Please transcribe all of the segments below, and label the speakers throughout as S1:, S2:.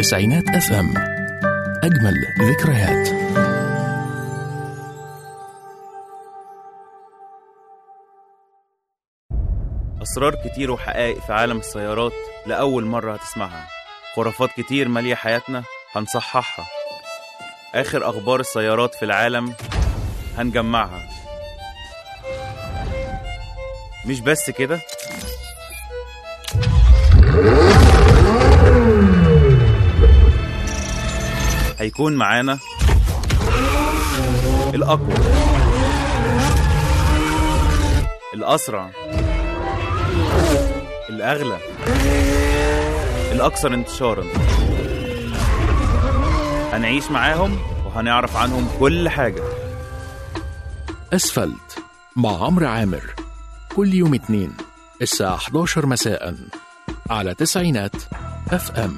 S1: تسعينات اف ام اجمل ذكريات
S2: أسرار كتير وحقائق في عالم السيارات لأول مرة هتسمعها خرافات كتير مالية حياتنا هنصححها آخر أخبار السيارات في العالم هنجمعها مش بس كده هيكون معانا الأقوى الأسرع الأغلى الأكثر انتشارا هنعيش معاهم وهنعرف عنهم كل حاجة
S1: اسفلت مع عمرو عامر كل يوم اثنين الساعة 11 مساء على تسعينات اف ام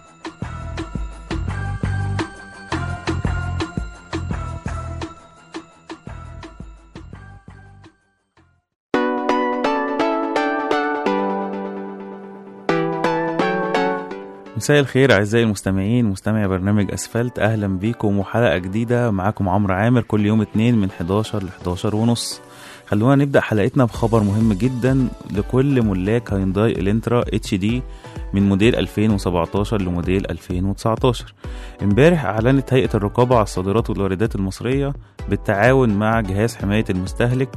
S2: مساء الخير أعزائي المستمعين مستمعي برنامج أسفلت أهلا بيكم وحلقة جديدة معاكم عمرو عامر كل يوم اتنين من 11 ل 11 ونص خلونا نبدأ حلقتنا بخبر مهم جدا لكل ملاك هيونداي الانترا اتش دي من موديل 2017 لموديل 2019 امبارح أعلنت هيئة الرقابة على الصادرات والواردات المصرية بالتعاون مع جهاز حماية المستهلك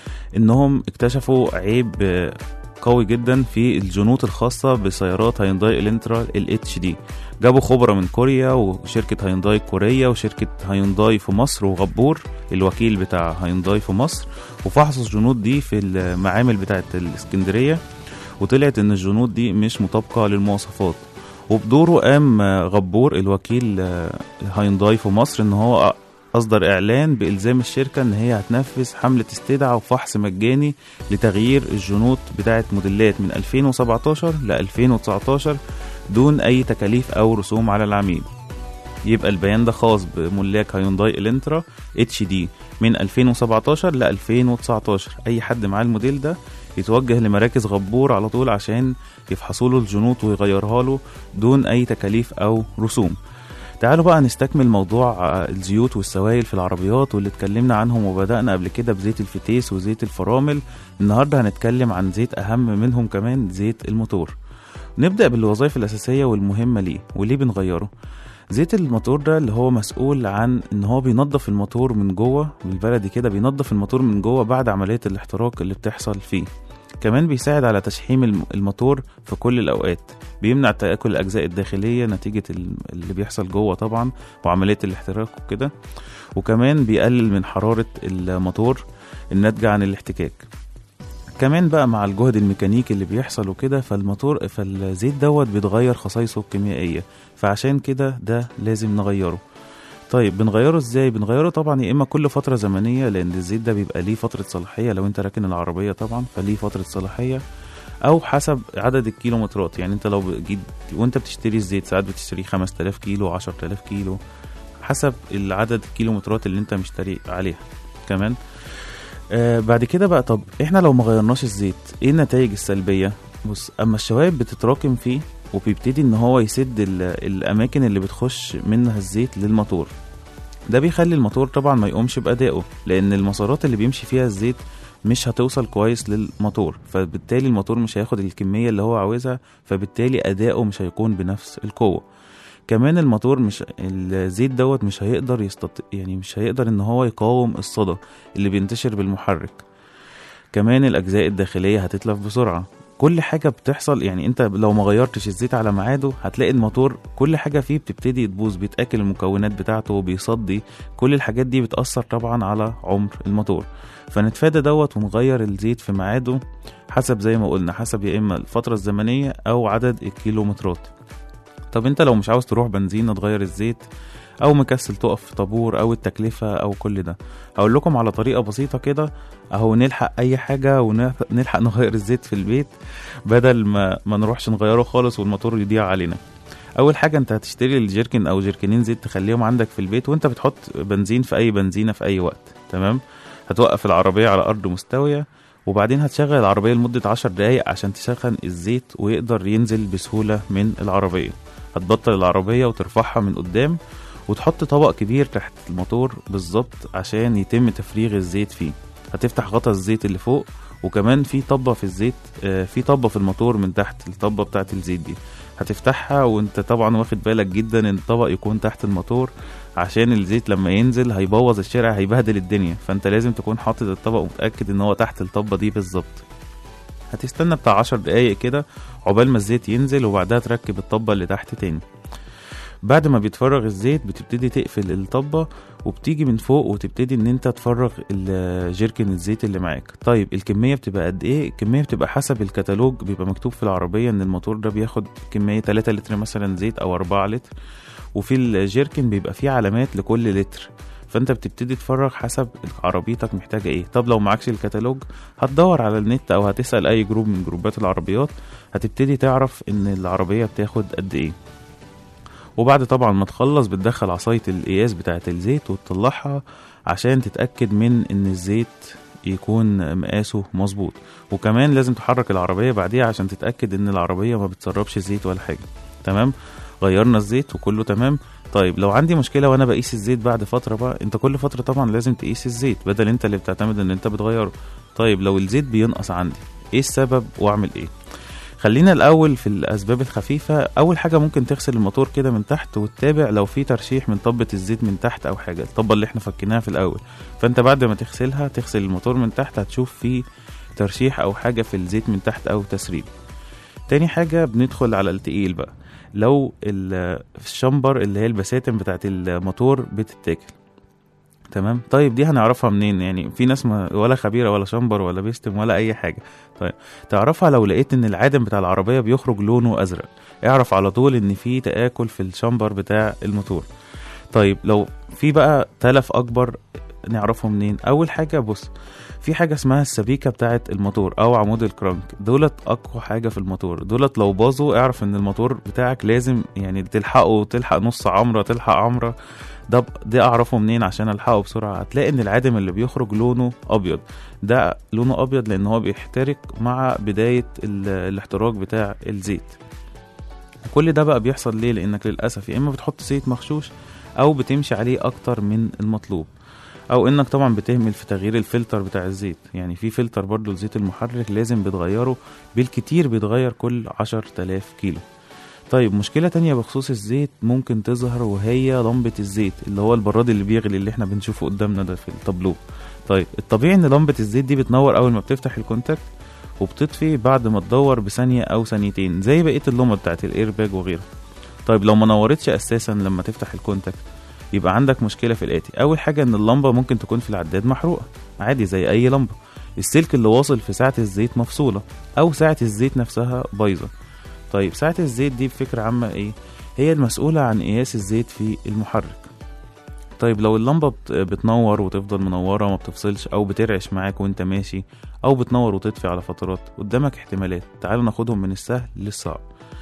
S2: إنهم اكتشفوا عيب آه، قوي جدا في الجنوط الخاصة بسيارات هيونداي الانترا ال اتش دي جابوا خبراء من كوريا وشركة هيونداي كورية وشركة هيونداي في مصر وغبور الوكيل بتاع هيونداي في مصر وفحصوا الجنوط دي في المعامل بتاعة الاسكندرية وطلعت ان الجنوط دي مش مطابقة للمواصفات وبدوره قام آه، غبور الوكيل آه، هيونداي في مصر ان هو أصدر إعلان بإلزام الشركة إن هي هتنفذ حملة استدعاء وفحص مجاني لتغيير الجنوط بتاعة موديلات من 2017 ل 2019 دون أي تكاليف أو رسوم على العميل يبقى البيان ده خاص بملاك هيونداي الانترا اتش دي من 2017 ل 2019 اي حد معاه الموديل ده يتوجه لمراكز غبور على طول عشان يفحصوا له الجنوط ويغيرها له دون اي تكاليف او رسوم تعالوا بقى نستكمل موضوع آه، الزيوت والسوائل في العربيات واللي اتكلمنا عنهم وبدأنا قبل كده بزيت الفتيس وزيت الفرامل النهاردة هنتكلم عن زيت أهم منهم كمان زيت الموتور نبدأ بالوظائف الأساسية والمهمة ليه وليه بنغيره زيت الموتور ده اللي هو مسؤول عن ان هو بينظف الموتور من جوه بالبلدي كده بينظف الموتور من جوه بعد عملية الاحتراق اللي بتحصل فيه كمان بيساعد على تشحيم الم- الموتور في كل الأوقات بيمنع تآكل الأجزاء الداخلية نتيجة ال- اللي بيحصل جوه طبعا وعملية الاحتراق وكده وكمان بيقلل من حرارة الموتور الناتجة عن الاحتكاك كمان بقى مع الجهد الميكانيكي اللي بيحصل وكده فالموتور فالزيت دوت بيتغير خصائصه الكيميائية فعشان كده ده لازم نغيره طيب بنغيره ازاي بنغيره طبعا يا اما كل فتره زمنيه لان الزيت ده بيبقى ليه فتره صلاحيه لو انت راكن العربيه طبعا فليه فتره صلاحيه او حسب عدد الكيلومترات يعني انت لو جيت وانت بتشتري الزيت ساعات بتشتريه 5000 كيلو 10000 كيلو حسب العدد الكيلومترات اللي انت مشتري عليها كمان آه بعد كده بقى طب احنا لو ما غيرناش الزيت ايه النتائج السلبيه بص اما الشوائب بتتراكم فيه وبيبتدي ان هو يسد ال- الاماكن اللي بتخش منها الزيت للموتور ده بيخلي الموتور طبعا ما يقومش بادائه لان المسارات اللي بيمشي فيها الزيت مش هتوصل كويس للموتور فبالتالي الموتور مش هياخد الكميه اللي هو عاوزها فبالتالي اداؤه مش هيكون بنفس القوه كمان الموتور مش الزيت دوت مش هيقدر يستط... يعني مش هيقدر ان هو يقاوم الصدى اللي بينتشر بالمحرك كمان الاجزاء الداخليه هتتلف بسرعه كل حاجه بتحصل يعني انت لو ما غيرتش الزيت على ميعاده هتلاقي الموتور كل حاجه فيه بتبتدي تبوظ بيتاكل المكونات بتاعته بيصدي كل الحاجات دي بتاثر طبعا على عمر الموتور فنتفادى دوت ونغير الزيت في ميعاده حسب زي ما قلنا حسب يا اما الفتره الزمنيه او عدد الكيلومترات طب انت لو مش عاوز تروح بنزينة تغير الزيت او مكسل تقف في طابور او التكلفة او كل ده هقول لكم على طريقة بسيطة كده اهو نلحق اي حاجة ونلحق نغير الزيت في البيت بدل ما ما نروحش نغيره خالص والموتور يضيع علينا اول حاجة انت هتشتري الجيركن او جيركنين زيت تخليهم عندك في البيت وانت بتحط بنزين في اي بنزينة في اي وقت تمام هتوقف العربية على ارض مستوية وبعدين هتشغل العربية لمدة عشر دقايق عشان تسخن الزيت ويقدر ينزل بسهولة من العربية هتبطل العربيه وترفعها من قدام وتحط طبق كبير تحت الموتور بالظبط عشان يتم تفريغ الزيت فيه هتفتح غطا الزيت اللي فوق وكمان في طبه في الزيت آه، في طبه في الموتور من تحت الطبه بتاعه الزيت دي هتفتحها وانت طبعا واخد بالك جدا ان الطبق يكون تحت الموتور عشان الزيت لما ينزل هيبوظ الشارع هيبهدل الدنيا فانت لازم تكون حاطط الطبق ومتاكد ان هو تحت الطبه دي بالظبط هتستنى بتاع عشر دقايق كده عقبال ما الزيت ينزل وبعدها تركب الطبه اللي تحت تاني بعد ما بيتفرغ الزيت بتبتدي تقفل الطبة وبتيجي من فوق وتبتدي ان انت تفرغ الجيركن الزيت اللي معاك طيب الكمية بتبقى قد ايه الكمية بتبقى حسب الكتالوج بيبقى مكتوب في العربية ان الموتور ده بياخد كمية 3 لتر مثلا زيت او 4 لتر وفي الجيركن بيبقى فيه علامات لكل لتر فانت بتبتدي تفرغ حسب عربيتك محتاجة ايه طب لو معكش الكتالوج هتدور على النت او هتسأل اي جروب من جروبات العربيات هتبتدي تعرف ان العربية بتاخد قد ايه وبعد طبعا ما تخلص بتدخل عصاية القياس بتاعة الزيت وتطلعها عشان تتأكد من ان الزيت يكون مقاسه مظبوط وكمان لازم تحرك العربية بعديها عشان تتأكد ان العربية ما بتسربش زيت ولا حاجة تمام غيرنا الزيت وكله تمام طيب لو عندي مشكلة وانا بقيس الزيت بعد فترة بقى انت كل فترة طبعا لازم تقيس الزيت بدل انت اللي بتعتمد ان انت بتغيره طيب لو الزيت بينقص عندي ايه السبب واعمل ايه خلينا الاول في الاسباب الخفيفه اول حاجه ممكن تغسل الموتور كده من تحت وتتابع لو في ترشيح من طبه الزيت من تحت او حاجه الطبه اللي احنا فكيناها في الاول فانت بعد ما تغسلها تغسل الموتور من تحت هتشوف في ترشيح او حاجه في الزيت من تحت او تسريب تاني حاجه بندخل على التقيل بقى لو ال- الشمبر اللي هي البساتم بتاعت الموتور بتتاكل تمام طيب دي هنعرفها منين يعني في ناس ما ولا خبيره ولا شمبر ولا بيستم ولا اي حاجه طيب تعرفها لو لقيت ان العادم بتاع العربيه بيخرج لونه ازرق اعرف على طول ان في تاكل في الشمبر بتاع الموتور طيب لو في بقى تلف اكبر نعرفه منين اول حاجه بص في حاجه اسمها السبيكه بتاعه الموتور او عمود الكرانك دولت اقوى حاجه في الموتور دولت لو باظوا اعرف ان الموتور بتاعك لازم يعني تلحقه تلحق نص عمره تلحق عمره ده ده اعرفه منين عشان الحقه بسرعه هتلاقي ان العادم اللي بيخرج لونه ابيض ده لونه ابيض لان هو بيحترق مع بدايه ال- الاحتراق بتاع الزيت كل ده بقى بيحصل ليه لانك للاسف يا اما بتحط زيت مغشوش او بتمشي عليه اكتر من المطلوب او انك طبعا بتهمل في تغيير الفلتر بتاع الزيت يعني في فلتر برضو الزيت المحرك لازم بتغيره بالكتير بيتغير كل عشر تلاف كيلو طيب مشكلة تانية بخصوص الزيت ممكن تظهر وهي لمبة الزيت اللي هو البراد اللي بيغلي اللي احنا بنشوفه قدامنا ده في التابلو طيب الطبيعي ان لمبة الزيت دي بتنور اول ما بتفتح الكونتاكت وبتطفي بعد ما تدور بثانية او ثانيتين زي بقية اللمبة بتاعت الايرباج وغيرها طيب لو ما نورتش اساسا لما تفتح الكونتاكت يبقى عندك مشكلة في الآتي أول حاجة إن اللمبة ممكن تكون في العداد محروقة عادي زي أي لمبة السلك اللي واصل في ساعة الزيت مفصولة أو ساعة الزيت نفسها بايظة طيب ساعة الزيت دي بفكرة عامة إيه هي المسؤولة عن قياس الزيت في المحرك طيب لو اللمبة بت- بتنور وتفضل منورة وما بتفصلش أو بترعش معاك وأنت ماشي أو بتنور وتطفي على فترات قدامك احتمالات تعالوا ناخدهم من السهل للصعب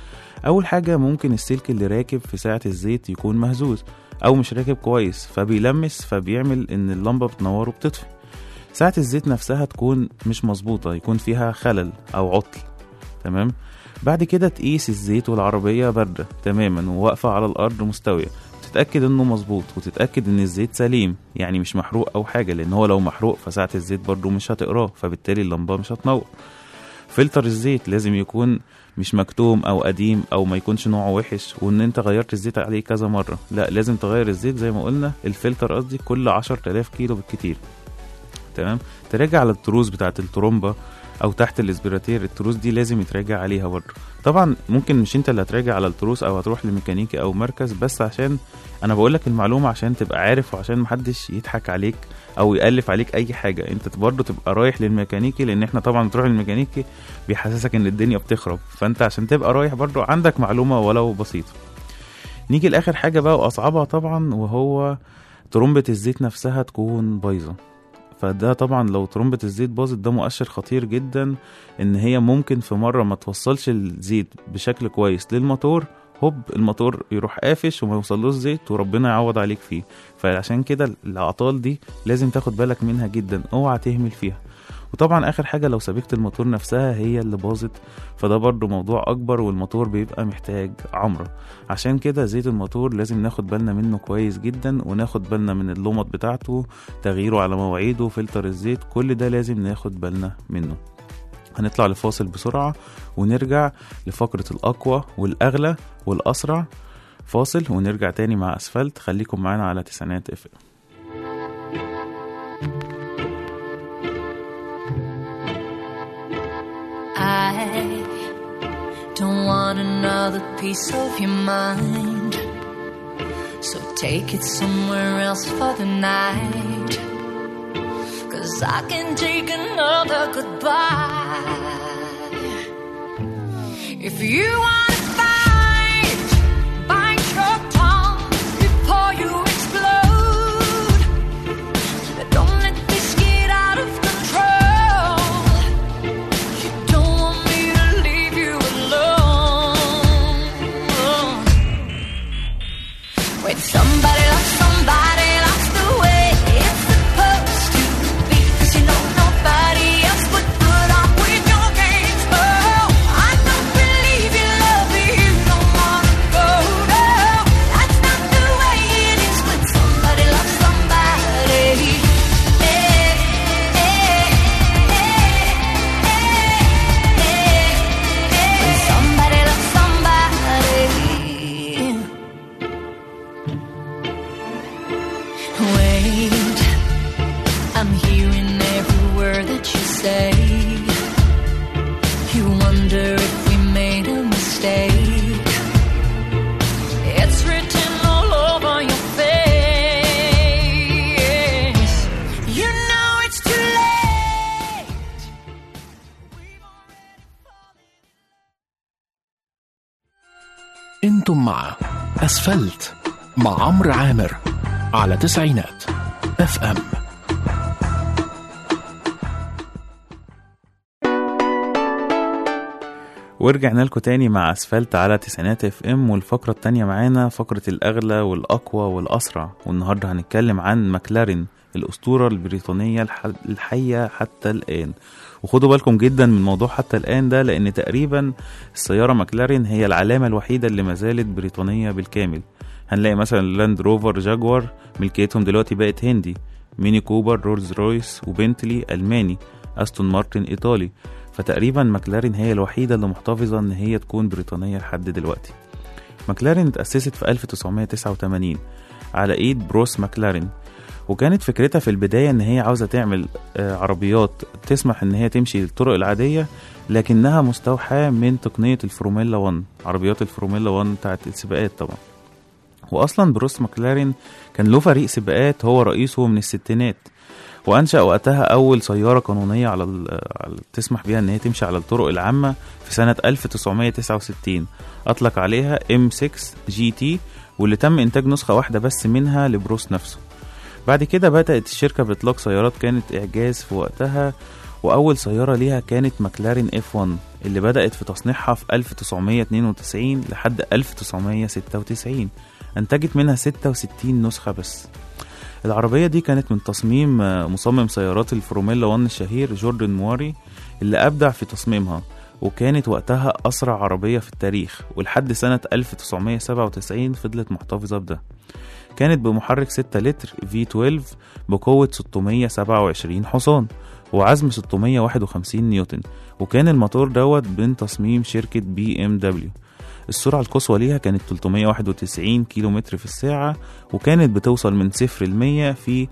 S2: أول حاجة ممكن السلك اللي راكب في ساعة الزيت يكون مهزوز او مش راكب كويس فبيلمس فبيعمل ان اللمبه بتنور وبتطفي ساعه الزيت نفسها تكون مش مظبوطه يكون فيها خلل او عطل تمام بعد كده تقيس الزيت والعربيه بارده تماما وواقفه على الارض مستويه تتاكد انه مظبوط وتتاكد ان الزيت سليم يعني مش محروق او حاجه لان هو لو محروق فساعه الزيت برضو مش هتقراه فبالتالي اللمبه مش هتنور فلتر الزيت لازم يكون مش مكتوم او قديم او ما يكونش نوعه وحش وان انت غيرت الزيت عليه كذا مره لا لازم تغير الزيت زي ما قلنا الفلتر قصدي كل 10000 كيلو بالكتير تمام تراجع على التروس بتاعه الترومبه او تحت الاسبراتير التروس دي لازم يتراجع عليها برضه طبعا ممكن مش انت اللي هتراجع على التروس او هتروح لميكانيكي او مركز بس عشان انا بقول لك المعلومه عشان تبقى عارف وعشان محدش يضحك عليك او يالف عليك اي حاجه انت برضه تبقى رايح للميكانيكي لان احنا طبعا بتروح للميكانيكي بيحسسك ان الدنيا بتخرب فانت عشان تبقى رايح برضه عندك معلومه ولو بسيطه نيجي لاخر حاجه بقى واصعبها طبعا وهو ترمبه الزيت نفسها تكون بايظه فده طبعا لو ترمبة الزيت باظت ده مؤشر خطير جدا ان هي ممكن في مرة ما توصلش الزيت بشكل كويس للموتور هوب الموتور يروح قافش وما يوصلوش زيت وربنا يعوض عليك فيه فعشان كده الاعطال دي لازم تاخد بالك منها جدا اوعى تهمل فيها وطبعا اخر حاجه لو سبيكه الموتور نفسها هي اللي باظت فده برضو موضوع اكبر والموتور بيبقى محتاج عمره عشان كده زيت الموتور لازم ناخد بالنا منه كويس جدا وناخد بالنا من اللمط بتاعته تغييره على مواعيده فلتر الزيت كل ده لازم ناخد بالنا منه هنطلع لفاصل بسرعة ونرجع لفقرة الأقوى والأغلى والأسرع فاصل ونرجع تاني مع أسفلت خليكم معانا على تسعينات اف
S3: I don't want another piece of your mind. So take it somewhere else for the night. Cause I can take another goodbye. If you wanna fight, bite your tongue before you explode. Don't let this get out of control. You don't want me to leave you alone. When somebody loves somebody, that's the way it's supposed to be. 'Cause you know nobody else would put up with your games. Oh, I don't believe you love me, you don't wanna go. No, that's not the way it is when somebody loves somebody. Eh, eh, eh, eh, eh. When somebody loves somebody. Wait, I'm hearing every word that you say. You wonder if we made a mistake. It's written all over your face. You know it's too late.
S1: انتم مع اسفلت مع عمرو عامر على تسعينات اف ام
S2: ورجعنا لكم تاني مع اسفلت على تسعينات اف ام والفقرة التانية معانا فقرة الاغلى والاقوى والاسرع والنهاردة هنتكلم عن ماكلارين الاسطورة البريطانية الح- الحية حتى الان وخدوا بالكم جدا من موضوع حتى الان ده لان تقريبا السيارة ماكلارين هي العلامة الوحيدة اللي ما زالت بريطانية بالكامل هنلاقي مثلا لاند روفر جاكوار ملكيتهم دلوقتي بقت هندي ميني كوبر رولز رويس وبنتلي الماني استون مارتن ايطالي فتقريبا ماكلارين هي الوحيدة اللي محتفظة ان هي تكون بريطانية لحد دلوقتي ماكلارين اتأسست في 1989 على ايد بروس ماكلارين وكانت فكرتها في البداية ان هي عاوزة تعمل آه، عربيات تسمح ان هي تمشي الطرق العادية لكنها مستوحاة من تقنية الفورميلا 1 عربيات الفورميلا 1 بتاعت السباقات طبعا واصلا بروس ماكلارين كان له فريق سباقات هو رئيسه من الستينات وانشا وقتها اول سياره قانونيه على, ال- على تسمح بها ان هي تمشي على الطرق العامه في سنه 1969 اطلق عليها M6 جي تي واللي تم انتاج نسخه واحده بس منها لبروس نفسه بعد كده بدات الشركه باطلاق سيارات كانت اعجاز في وقتها واول سياره ليها كانت ماكلارين اف 1 اللي بدات في تصنيعها في 1992 لحد 1996 انتجت منها 66 نسخه بس العربية دي كانت من تصميم آه، مصمم سيارات الفورميلا 1 الشهير جوردن مواري اللي أبدع في تصميمها وكانت وقتها أسرع عربية في التاريخ ولحد سنة 1997 فضلت محتفظة بده كانت بمحرك 6 لتر V12 بقوة 627 حصان وعزم 651 نيوتن وكان الموتور دوت من تصميم شركة بي ام دبليو السرعة القصوى ليها كانت 391 كيلو متر في الساعة وكانت بتوصل من صفر لمية في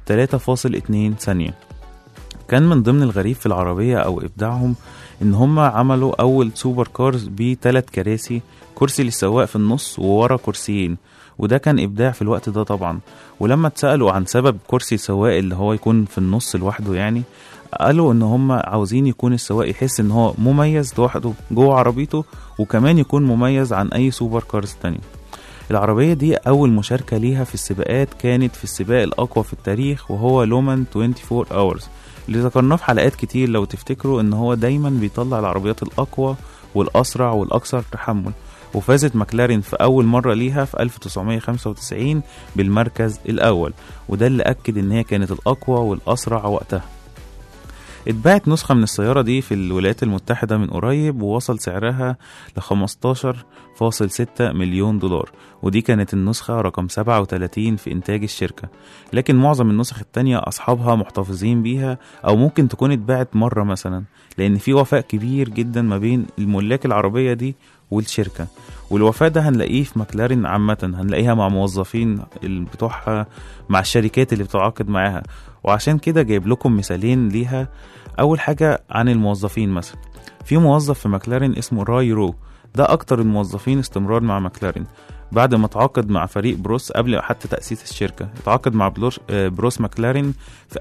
S2: 3.2 ثانية كان من ضمن الغريب في العربية أو إبداعهم إن هم عملوا أول سوبر كارز بثلاث كراسي كرسي للسواق في النص وورا كرسيين وده كان إبداع في الوقت ده طبعا ولما اتسألوا عن سبب كرسي السواق اللي هو يكون في النص لوحده يعني قالوا ان هم عاوزين يكون السواق يحس ان هو مميز لوحده جوه عربيته وكمان يكون مميز عن اي سوبر كارز تانية العربية دي أول مشاركة ليها في السباقات كانت في السباق الأقوى في التاريخ وهو لومان 24 Hours اللي ذكرناه في حلقات كتير لو تفتكروا إن هو دايما بيطلع العربيات الأقوى والأسرع والأكثر تحمل وفازت ماكلارين في أول مرة ليها في 1995 بالمركز الأول وده اللي أكد إن هي كانت الأقوى والأسرع وقتها اتباعت نسخة من السيارة دي في الولايات المتحدة من قريب ووصل سعرها ل 15.6 مليون دولار ودي كانت النسخة رقم 37 في إنتاج الشركة لكن معظم النسخ التانية أصحابها محتفظين بيها أو ممكن تكون اتباعت مرة مثلا لأن في وفاء كبير جدا ما بين الملاك العربية دي والشركة والوفاء ده هنلاقيه في مكلارين عامة هنلاقيها مع موظفين ال- بتوعها مع الشركات اللي بتتعاقد معاها وعشان كده جايب لكم مثالين ليها أول حاجة عن الموظفين مثلا في موظف في مكلارين اسمه راي رو ده أكتر الموظفين استمرار مع مكلارين بعد ما تعاقد مع فريق بروس قبل حتى تأسيس الشركة اتعاقد مع بلوش آه، بروس مكلارين في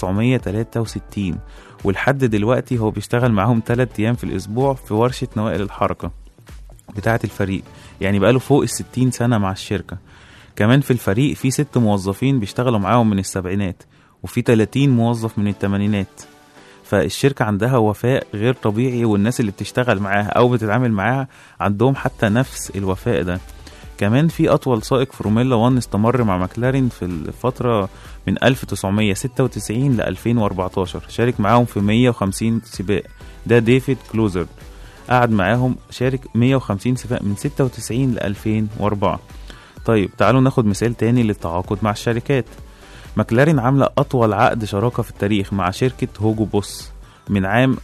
S2: 1963 ولحد دلوقتي هو بيشتغل معاهم 3 أيام في الأسبوع في ورشة نوائل الحركة بتاعة الفريق يعني بقاله فوق الستين سنة مع الشركة كمان في الفريق في ست موظفين بيشتغلوا معاهم من السبعينات وفي 30 موظف من التمانينات فالشركة عندها وفاء غير طبيعي والناس اللي بتشتغل معاها أو بتتعامل معاها عندهم حتى نفس الوفاء ده كمان في أطول سائق فورمولا 1 استمر مع ماكلارين في الفترة من 1996 ل 2014 شارك معاهم في 150 سباق ده ديفيد كلوزر قعد معاهم شارك 150 سباق من 96 ل 2004 طيب تعالوا ناخد مثال تاني للتعاقد مع الشركات ماكلارين عاملة أطول عقد شراكة في التاريخ مع شركة هوجو بوس من عام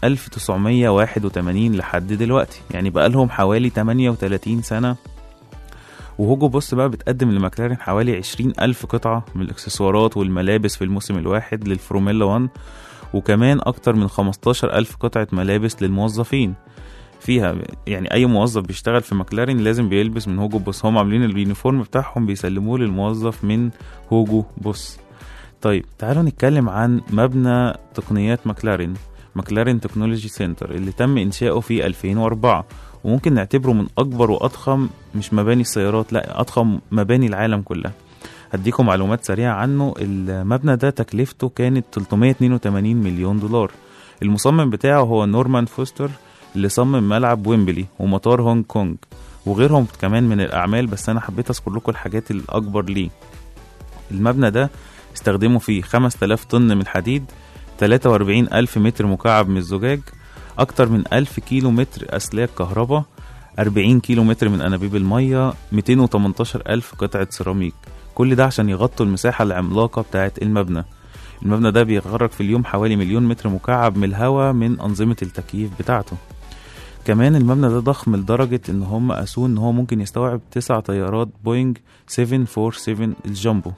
S2: 1981 لحد دلوقتي يعني بقالهم حوالي 38 سنة وهوجو بوس بقى بتقدم لماكلارين حوالي 20 ألف قطعة من الإكسسوارات والملابس في الموسم الواحد للفورمولا 1 وكمان أكتر من 15 ألف قطعة ملابس للموظفين فيها يعني أي موظف بيشتغل في ماكلارين لازم بيلبس من هوجو بوس هم عاملين اليونيفورم بتاعهم بيسلموه للموظف من هوجو بوس طيب تعالوا نتكلم عن مبنى تقنيات ماكلارين ماكلارين تكنولوجي سنتر اللي تم إنشاؤه في 2004 وممكن نعتبره من أكبر وأضخم مش مباني السيارات لا أضخم مباني العالم كلها هديكم معلومات سريعة عنه المبنى ده تكلفته كانت 382 مليون دولار المصمم بتاعه هو نورمان فوستر اللي صمم ملعب ويمبلي ومطار هونج كونج وغيرهم كمان من الأعمال بس أنا حبيت أذكر لكم الحاجات الأكبر ليه المبنى ده استخدموا فيه 5000 طن من الحديد 43 ألف متر مكعب من الزجاج أكتر من 1000 كيلو متر أسلاك كهرباء 40 كيلو متر من أنابيب المية 218 ألف قطعة سيراميك كل ده عشان يغطوا المساحة العملاقة بتاعة المبنى المبنى ده بيخرج في اليوم حوالي مليون متر مكعب من الهواء من أنظمة التكييف بتاعته كمان المبنى ده ضخم لدرجة إن هم قاسوه إن هو ممكن يستوعب تسع طيارات بوينج 747 الجامبو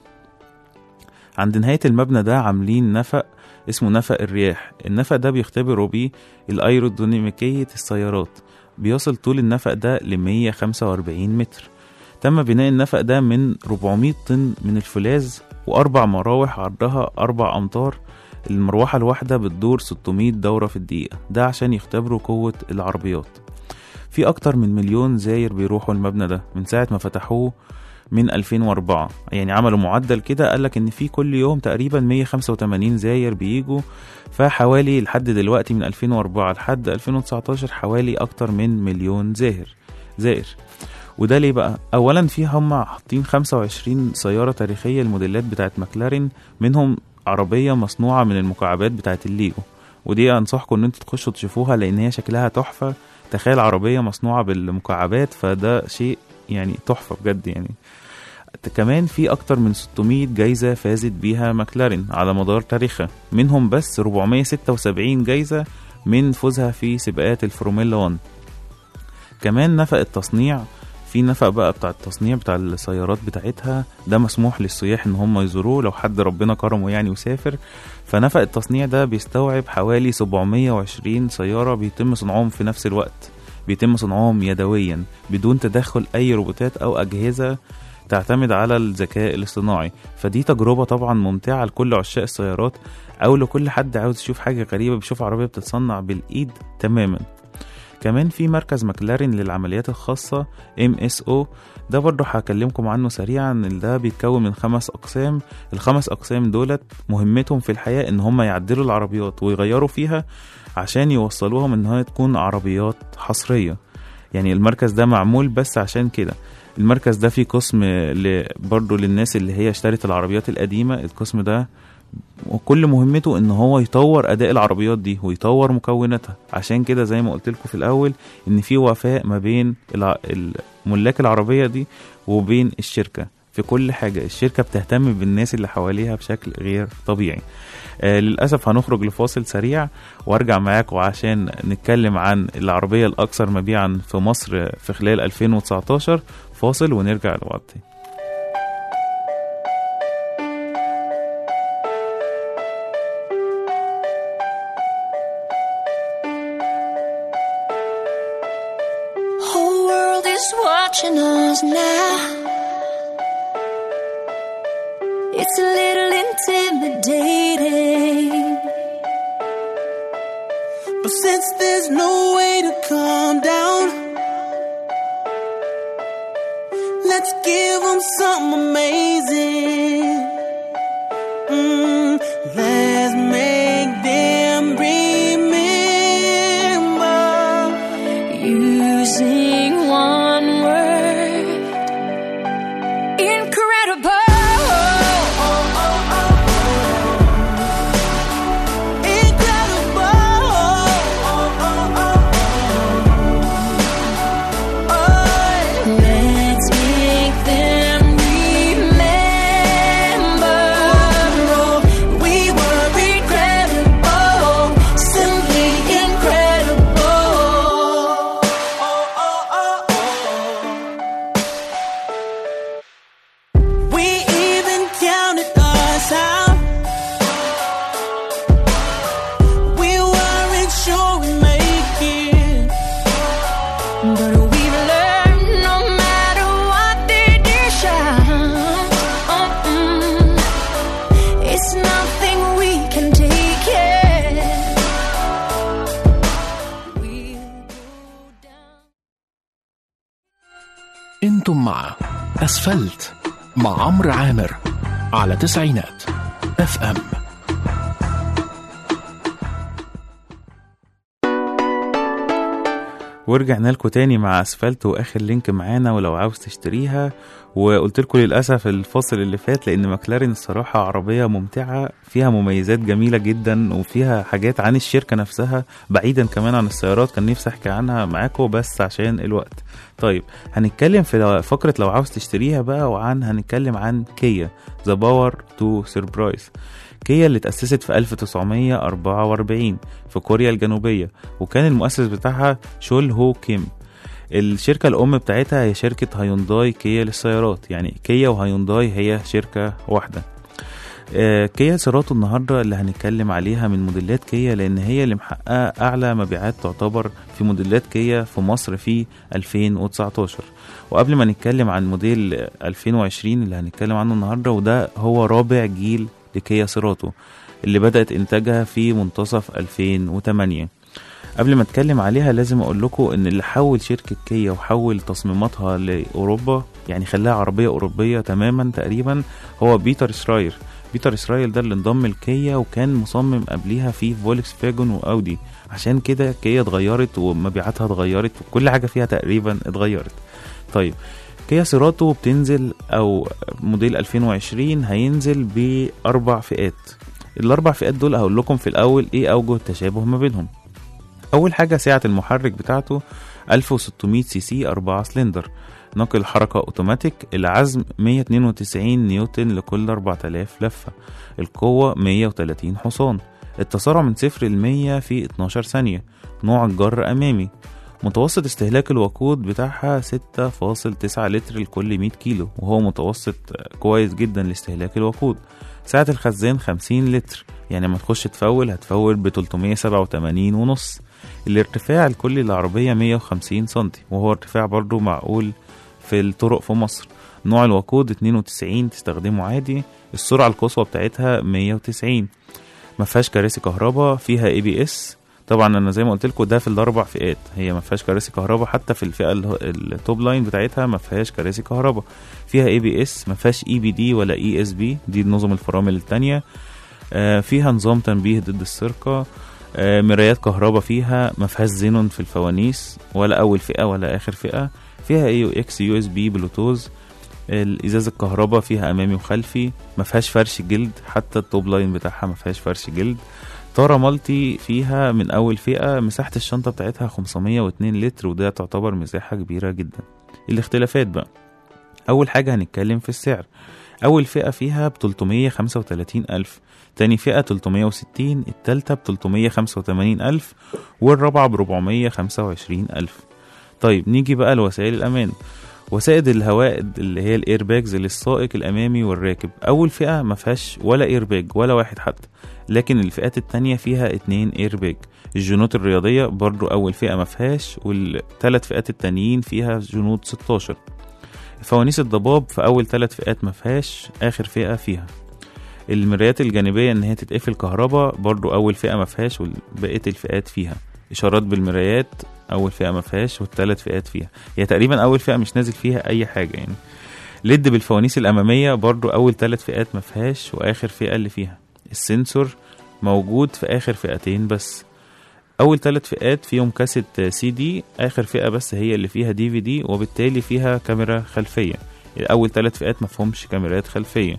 S2: عند نهاية المبنى ده عاملين نفق اسمه نفق الرياح النفق ده بيختبروا بيه الأيروديناميكية السيارات بيصل طول النفق ده ل 145 متر تم بناء النفق ده من 400 طن من الفولاذ وأربع مراوح عرضها أربع أمتار المروحة الواحدة بتدور 600 دورة في الدقيقة ده عشان يختبروا قوة العربيات في أكتر من مليون زاير بيروحوا المبنى ده من ساعة ما فتحوه من 2004 يعني عملوا معدل كده قالك ان في كل يوم تقريبا 185 زاير بيجوا فحوالي لحد دلوقتي من 2004 لحد 2019 حوالي اكتر من مليون زاهر زائر وده ليه بقى اولا في هم حاطين 25 سياره تاريخيه الموديلات بتاعت ماكلارين منهم عربيه مصنوعه من المكعبات بتاعت الليجو ودي انصحكم ان انتوا تخشوا تشوفوها لان هي شكلها تحفه تخيل عربيه مصنوعه بالمكعبات فده شيء يعني تحفه بجد يعني كمان في أكتر من 600 جايزة فازت بيها ماكلارين على مدار تاريخها منهم بس 476 جايزة من فوزها في سباقات الفورمولا 1 كمان نفق التصنيع في نفق بقى بتاع التصنيع بتاع السيارات بتاعتها ده مسموح للسياح ان هم يزوروه لو حد ربنا كرمه يعني وسافر فنفق التصنيع ده بيستوعب حوالي 720 سيارة بيتم صنعهم في نفس الوقت بيتم صنعهم يدويا بدون تدخل اي روبوتات او اجهزة تعتمد على الذكاء الاصطناعي فدي تجربة طبعا ممتعة لكل عشاق السيارات أو لكل حد عاوز يشوف حاجة غريبة بيشوف عربية بتتصنع بالإيد تماما كمان في مركز ماكلارين للعمليات الخاصة MSO ده برضه هكلمكم عنه سريعا ده بيتكون من خمس أقسام الخمس أقسام دولت مهمتهم في الحياة إن هم يعدلوا العربيات ويغيروا فيها عشان يوصلوهم إنها تكون عربيات حصرية يعني المركز ده معمول بس عشان كده المركز ده فيه قسم ل... برضه للناس اللي هي اشترت العربيات القديمة القسم ده وكل مهمته ان هو يطور اداء العربيات دي ويطور مكوناتها عشان كده زي ما قلت لكم في الاول ان في وفاء ما بين الع- الملاك العربيه دي وبين الشركه في كل حاجه الشركه بتهتم بالناس اللي حواليها بشكل غير طبيعي آه للاسف هنخرج لفاصل سريع وارجع معاكم عشان نتكلم عن العربيه الاكثر مبيعا في مصر في خلال 2019 فاصل ونرجع لبعض تاني
S3: Whole world is watching us now. It's a little intimidating.
S4: But since there's no way to calm down, let's give them something amazing. Mm, let's make them remember.
S3: Using one word. Incredible. Let's make them remember. We were incredible. Simply incredible.
S4: We even counted us out. We weren't sure we'd make it.
S3: But we've learned no matter what they dish out, mm, it's nothing we can take it. We'll go down.
S1: انتم مع اسفلت مع عمرو عامر على تسعينات اف ام
S2: ورجعنا لكم تاني مع اسفلت واخر لينك معانا ولو عاوز تشتريها وقلت لكم للاسف الفاصل اللي فات لان ماكلارين الصراحه عربيه ممتعه فيها مميزات جميله جدا وفيها حاجات عن الشركه نفسها بعيدا كمان عن السيارات كان نفسي احكي عنها معاكم بس عشان الوقت طيب هنتكلم في فقره لو عاوز تشتريها بقى وعن هنتكلم عن كيا ذا باور تو سربرايز كيا اللي اتأسست في 1944 في كوريا الجنوبية وكان المؤسس بتاعها شول هو كيم الشركة الأم بتاعتها هي شركة هيونداي كيا للسيارات يعني كيا وهيونداي هي شركة واحدة آه، كيا سيراتو النهارده اللي هنتكلم عليها من موديلات كيا لان هي اللي محققه اعلى مبيعات تعتبر في موديلات كيا في مصر في 2019 وقبل ما نتكلم عن موديل 2020 اللي هنتكلم عنه النهارده وده هو رابع جيل لكيا سيراتو اللي بدأت إنتاجها في منتصف 2008 قبل ما اتكلم عليها لازم اقول لكم ان اللي حول شركه كيا وحول تصميماتها لاوروبا يعني خلاها عربيه اوروبيه تماما تقريبا هو بيتر شراير بيتر اسرائيل ده اللي انضم لكيا وكان مصمم قبليها في فولكس فاجون واودي عشان كده كيا اتغيرت ومبيعاتها اتغيرت وكل حاجه فيها تقريبا اتغيرت طيب كيا سيراتو بتنزل او موديل 2020 هينزل باربع فئات الاربع فئات دول هقول لكم في الاول ايه اوجه التشابه ما بينهم اول حاجه سعه المحرك بتاعته 1600 سي سي 4 سلندر نقل حركة أوتوماتيك العزم 192 نيوتن لكل 4000 لفة القوة 130 حصان التسارع من صفر ل 100 في 12 ثانية نوع الجر أمامي متوسط استهلاك الوقود بتاعها 6.9 لتر لكل 100 كيلو وهو متوسط كويس جدا لاستهلاك الوقود سعة الخزان 50 لتر يعني لما تخش تفول هتفول ب 387 ونص الارتفاع الكلي للعربية 150 سنتي وهو ارتفاع برضو معقول في الطرق في مصر نوع الوقود 92 تستخدمه عادي السرعة القصوى بتاعتها 190 ما فيهاش كراسي كهرباء فيها اي بي اس طبعا انا زي ما قلت لكم ده في الاربع فئات هي ما فيهاش كراسي كهرباء حتى في الفئه ال- التوب لاين بتاعتها ما فيهاش كراسي كهرباء فيها اي بي اس ما فيهاش اي بي دي ولا اي اس بي دي نظم الفرامل التانية آه، فيها نظام تنبيه ضد السرقه آه، مرايات كهرباء فيها ما فيهاش زينون في الفوانيس ولا اول فئه ولا اخر فئه فيها اي يو اكس يو اس بي بلوتوز الازاز الكهرباء فيها امامي وخلفي ما فيهاش فرش جلد حتى التوب لاين بتاعها ما فيهاش فرش جلد طارة مالتي فيها من اول فئة مساحة الشنطة بتاعتها 502 لتر وده تعتبر مساحة كبيرة جدا الاختلافات بقى اول حاجة هنتكلم في السعر اول فئة فيها ب 335 الف تاني فئة 360 التالتة ب 385 الف والرابعة ب 425 الف طيب نيجي بقى لوسائل الامان وسائد الهواء اللي هي الاير باجز للسائق الامامي والراكب اول فئه ما فيهاش ولا اير باج ولا واحد حتى لكن الفئات التانية فيها اتنين اير باج الجنود الرياضيه برضو اول فئه ما فيهاش والثلاث فئات التانيين فيها جنود 16 فوانيس الضباب في اول ثلاث فئات ما فيهاش اخر فئه فيها المرايات الجانبيه ان هي تتقفل كهرباء برضو اول فئه ما فيهاش وبقيه الفئات فيها اشارات بالمرايات اول فئه ما فيهاش والثلاث فئات فيها هي تقريبا اول فئه مش نازل فيها اي حاجه يعني ليد بالفوانيس الاماميه برضو اول ثلاث فئات ما فيهاش واخر فئه اللي فيها السنسور موجود في اخر فئتين بس اول ثلاث فئات فيهم كاسيت سي دي اخر فئه بس هي اللي فيها دي في دي وبالتالي فيها كاميرا خلفيه اول ثلاث فئات ما فيهمش كاميرات خلفيه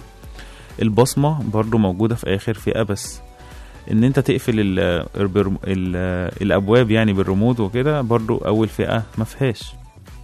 S2: البصمه برضو موجوده في اخر فئه بس ان انت تقفل ال ال ال الابواب يعني بالريموت وكده برضو اول فئه ما فيهاش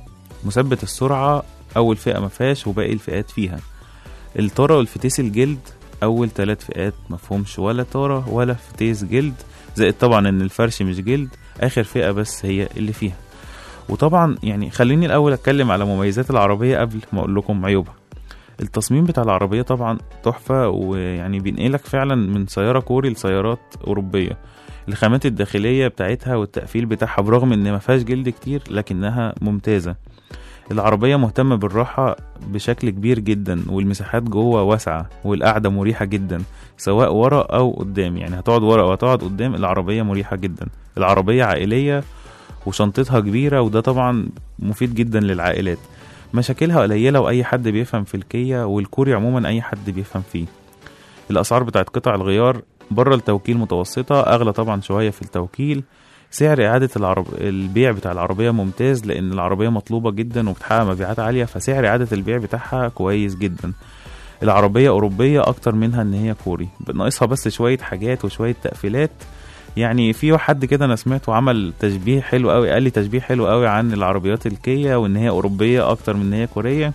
S2: مثبت السرعه اول فئه ما فيهاش وباقي الفئات فيها الطاره والفتيس الجلد اول ثلاث فئات ما فيهمش ولا طاره ولا فتيس جلد زائد طبعا ان الفرش مش جلد اخر فئه بس هي اللي فيها وطبعا يعني خليني الاول اتكلم على مميزات العربيه قبل ما اقول لكم عيوبها التصميم بتاع العربية طبعا تحفة ويعني بينقلك فعلا من سيارة كوري لسيارات أوروبية الخامات الداخلية بتاعتها والتقفيل بتاعها برغم ان ما فيهاش جلد كتير لكنها ممتازة العربية مهتمة بالراحة بشكل كبير جدا والمساحات جوه واسعة والقعدة مريحة جدا سواء ورا أو قدام يعني هتقعد ورا أو هتقعد قدام العربية مريحة جدا العربية عائلية وشنطتها كبيرة وده طبعا مفيد جدا للعائلات مشاكلها قليلة وأي حد بيفهم في الكيا والكوري عموما أي حد بيفهم فيه الأسعار بتاعت قطع الغيار بره التوكيل متوسطة أغلى طبعا شوية في التوكيل سعر إعادة العرب... البيع بتاع العربية ممتاز لأن العربية مطلوبة جدا وبتحقق مبيعات عالية فسعر إعادة البيع بتاعها كويس جدا العربية أوروبية أكتر منها إن هي كوري ناقصها بس شوية حاجات وشوية تقفيلات يعني في حد كده انا سمعته عمل تشبيه حلو قوي قال لي تشبيه حلو قوي عن العربيات الكيا وان هي اوروبيه اكتر من ان هي كوريه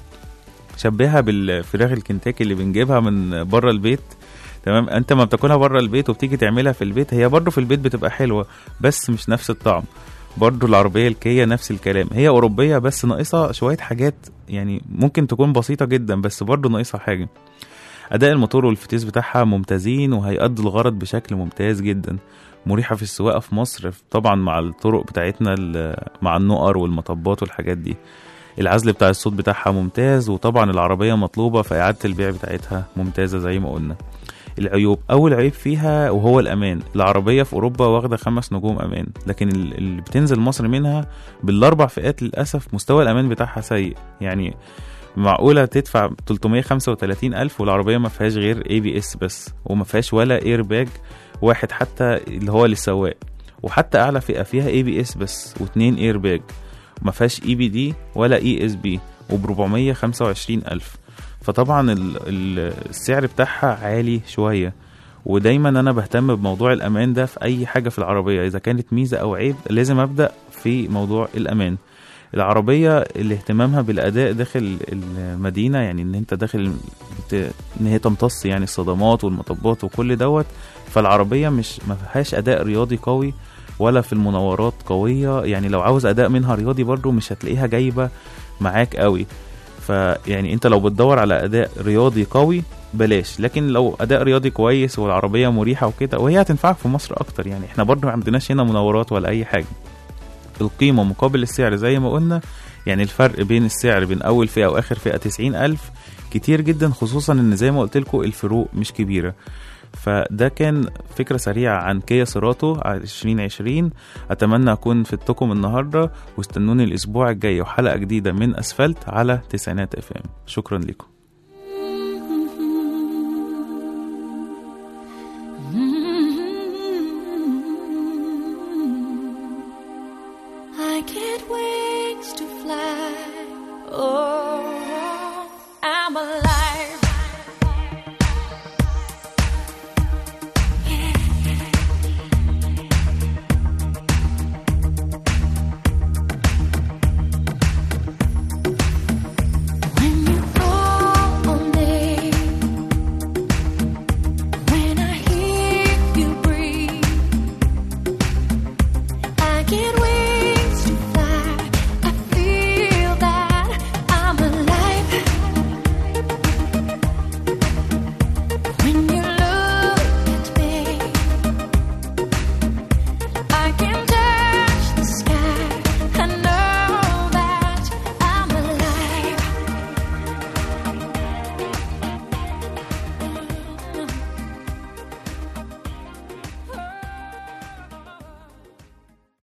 S2: شبهها بالفراخ الكنتاكي اللي بنجيبها من بره البيت تمام انت ما بتاكلها بره البيت وبتيجي تعملها في البيت هي برضه في البيت بتبقى حلوه بس مش نفس الطعم برضه العربيه الكيا نفس الكلام هي اوروبيه بس ناقصها شويه حاجات يعني ممكن تكون بسيطه جدا بس برضه ناقصها حاجه اداء الموتور والفتيس بتاعها ممتازين وهيأدوا الغرض بشكل ممتاز جدا مريحة في السواقة في مصر طبعا مع الطرق بتاعتنا مع النقر والمطبات والحاجات دي العزل بتاع الصوت بتاعها ممتاز وطبعا العربية مطلوبة فإعادة البيع بتاعتها ممتازة زي ما قلنا العيوب أول عيب فيها وهو الأمان العربية في أوروبا واخدة خمس نجوم أمان لكن اللي بتنزل مصر منها بالأربع فئات للأسف مستوى الأمان بتاعها سيء يعني معقولة تدفع 335 ألف والعربية ما فيهاش غير اي بي اس بس وما فيهاش ولا اير باج واحد حتى اللي هو للسواق وحتى اعلى فئه فيها اي بي اس بس واتنين اير باج ما فيهاش اي بي دي ولا اي اس بي وب 425 الف فطبعا ال ال السعر بتاعها عالي شويه ودايما انا بهتم بموضوع الامان ده في اي حاجه في العربيه اذا كانت ميزه او عيب لازم ابدا في موضوع الامان العربية اللي اهتمامها بالأداء داخل المدينة يعني إن أنت داخل بت... إن هي تمتص يعني الصدمات والمطبات وكل دوت فالعربية مش ما فيهاش أداء رياضي قوي ولا في المناورات قوية يعني لو عاوز أداء منها رياضي برضو مش هتلاقيها جايبة معاك قوي فيعني أنت لو بتدور على أداء رياضي قوي بلاش لكن لو اداء رياضي كويس والعربيه مريحه وكده وهي هتنفعك في مصر اكتر يعني احنا برضو ما عندناش هنا مناورات ولا اي حاجه القيمة مقابل السعر زي ما قلنا يعني الفرق بين السعر بين أول فئة وآخر فئة تسعين ألف كتير جدا خصوصا إن زي ما قلت لكم الفروق مش كبيرة فده كان فكرة سريعة عن كيا سيراتو 2020 أتمنى أكون فدتكم النهاردة واستنوني الأسبوع الجاي وحلقة جديدة من أسفلت على تسعينات اف ام شكرا لكم
S3: I get wings to fly. Oh.